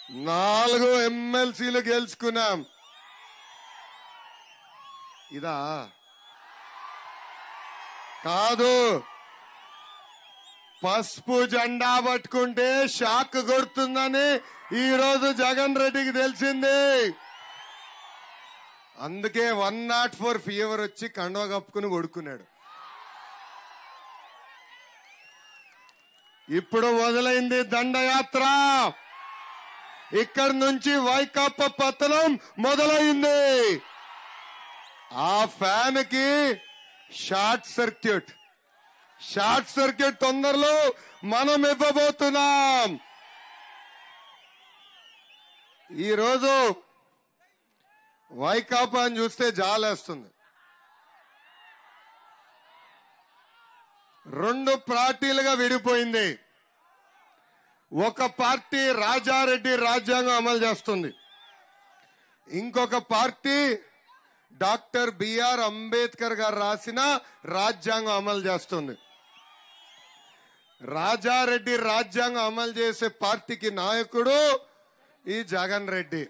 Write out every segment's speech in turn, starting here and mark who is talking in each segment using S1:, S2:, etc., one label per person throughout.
S1: నాలుగు ఎమ్మెల్సీలు గెలుచుకున్నాం ఇదా కాదు పసుపు జెండా పట్టుకుంటే షాక్ కొడుతుందని ఈ రోజు జగన్ రెడ్డికి తెలిసింది అందుకే వన్ నాట్ ఫోర్ ఫీవర్ వచ్చి కండవ కప్పుకుని కొడుకున్నాడు ఇప్పుడు మొదలైంది దండయాత్ర ఇక్కడి నుంచి వైకాపా పతనం మొదలైంది ఆ ఫ్యాన్ కి షార్ట్ సర్క్యూట్ షార్ట్ సర్క్యూట్ తొందరలో మనం ఇవ్వబోతున్నాం ఈరోజు వైకాపాని చూస్తే జాలేస్తుంది రెండు పార్టీలుగా విడిపోయింది ఒక పార్టీ రాజారెడ్డి రాజ్యాంగం అమలు చేస్తుంది ఇంకొక పార్టీ డాక్టర్ బిఆర్ అంబేద్కర్ గారు రాసిన రాజ్యాంగం అమలు చేస్తుంది రాజారెడ్డి రాజ్యాంగం అమలు చేసే పార్టీకి నాయకుడు ఈ జగన్ రెడ్డి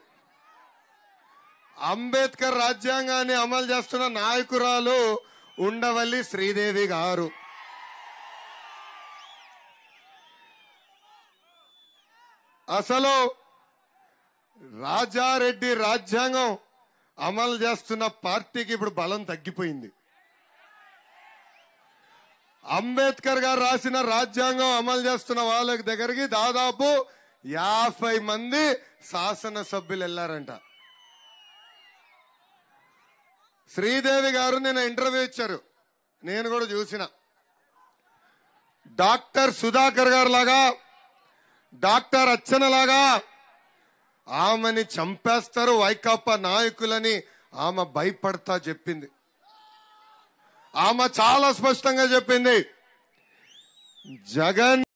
S1: అంబేద్కర్ రాజ్యాంగాన్ని అమలు చేస్తున్న నాయకురాలు ఉండవల్లి శ్రీదేవి గారు అసలు రాజారెడ్డి రాజ్యాంగం అమలు చేస్తున్న పార్టీకి ఇప్పుడు బలం తగ్గిపోయింది అంబేద్కర్ గారు రాసిన రాజ్యాంగం అమలు చేస్తున్న వాళ్ళ దగ్గరికి దాదాపు యాభై మంది శాసనసభ్యులు వెళ్ళారంట శ్రీదేవి గారు నేను ఇంటర్వ్యూ ఇచ్చారు నేను కూడా చూసిన డాక్టర్ సుధాకర్ గారు లాగా డాక్టర్ అచ్చన లాగా ఆమెని చంపేస్తారు వైకాపా నాయకులని ఆమె భయపడతా చెప్పింది ఆమె చాలా స్పష్టంగా చెప్పింది జగన్